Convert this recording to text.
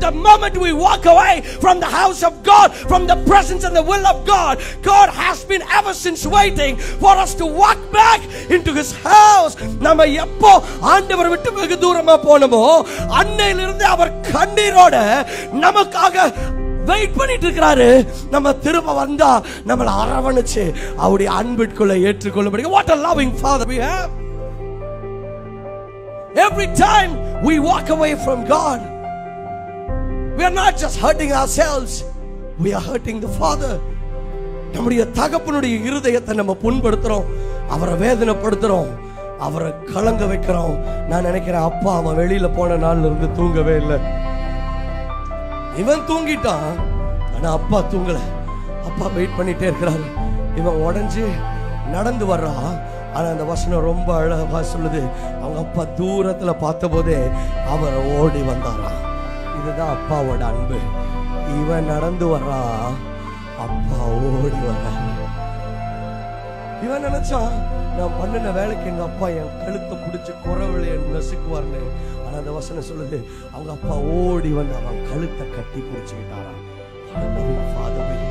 the moment we walk away from the house of God, from the presence and the will of God, God has been ever since waiting for us to walk back into His house. நம்ம எப்போ ஆண்டவர் விட்டு வெகு தூரமா போனோமோ அன்னையிலிருந்து அவர் கண்ணீரோட நமக்காக wait பண்ணிட்டு இருக்கிறாரு நம்ம திரும்ப வந்தா நம்மளை அரவணைச்சு அவருடைய அன்பிற்குள்ள ஏற்றுக்கொள்ளும்படி what a loving father we have every time we walk away from God we are not just hurting ourselves we are hurting the father நம்முடைய தகப்பனுடைய இருதயத்தை நம்ம புண்படுத்துறோம் அவரை வேதனைப்படுத்துறோம் அவரை கலங்க வைக்கிறோம் நான் நினைக்கிறேன் அப்பா அவன் வெளியில போன நாள்ல இருந்து தூங்கவே இல்லை இவன் தூங்கிட்டான் ஆனா அப்பா தூங்கல அப்பா வெயிட் பண்ணிட்டே இருக்கிறாரு இவன் உடைஞ்சு நடந்து வர்றான் ஆனா அந்த வசனம் ரொம்ப அழகா சொல்லுது அவங்க அப்பா தூரத்துல பார்த்த போதே அவர் ஓடி வந்தாராம் இதுதான் அப்பாவோட அன்பு இவன் நடந்து வர்றான் அப்பா ஓடி வர்றான் இவன் நினைச்சான் நான் பண்ணின வேலைக்கு எங்க அப்பா என் கழுத்தை பிடிச்சு குறவுல என் நசுக்குவார்னு ஆனா அந்த வசனம் சொல்லுது அவங்க அப்பா ஓடி வந்து அவன் கழுத்தை கட்டி பிடிச்சுக்கிட்டாராம் What a loving father we